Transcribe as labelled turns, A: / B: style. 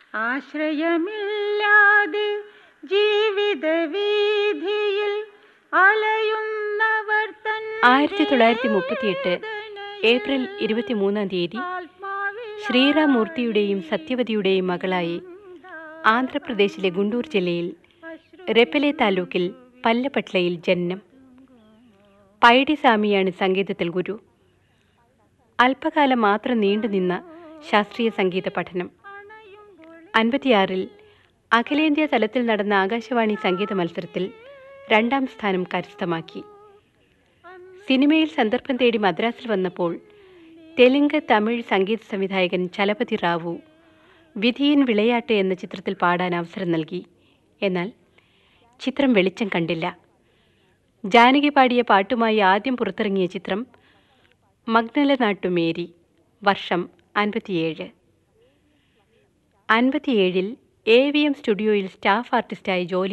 A: ആശ്രയമില്ലാതെ ജീവിത വീതിയിൽ അലയുന്നവർ തൻ
B: ആയിരത്തി തൊള്ളായിരത്തി മുപ്പത്തിയെട്ട് ഏപ്രിൽ ഇരുപത്തിമൂന്നാം തീയതി ശ്രീറാം മൂർത്തിയുടെയും സത്യവതിയുടെയും മകളായി ആന്ധ്രാപ്രദേശിലെ ഗുണ്ടൂർ ജില്ലയിൽ റെപ്പലെ താലൂക്കിൽ പല്ലപ്പട്ലയിൽ ജനനം പൈഡിസ്വാമിയാണ് സംഗീതത്തിൽ ഗുരു അല്പകാലം മാത്രം നീണ്ടുനിന്ന ശാസ്ത്രീയ സംഗീത പഠനം അൻപത്തിയാറിൽ അഖിലേന്ത്യാ തലത്തിൽ നടന്ന ആകാശവാണി സംഗീത മത്സരത്തിൽ രണ്ടാം സ്ഥാനം കരസ്ഥമാക്കി സിനിമയിൽ സന്ദർഭം തേടി മദ്രാസിൽ വന്നപ്പോൾ തെലുങ്ക് തമിഴ് സംഗീത സംവിധായകൻ ചലപതി റാവു വിധിയൻ വിളയാട്ട് എന്ന ചിത്രത്തിൽ പാടാൻ അവസരം നൽകി എന്നാൽ ചിത്രം വെളിച്ചം കണ്ടില്ല ജാനകി പാടിയ പാട്ടുമായി ആദ്യം പുറത്തിറങ്ങിയ ചിത്രം മഗ്നല നാട്ടുമേരി വർഷം അൻപത്തിയേഴ് അൻപത്തിയേഴിൽ എ വി എം സ്റ്റുഡിയോയിൽ സ്റ്റാഫ് ആർട്ടിസ്റ്റായി ജോലി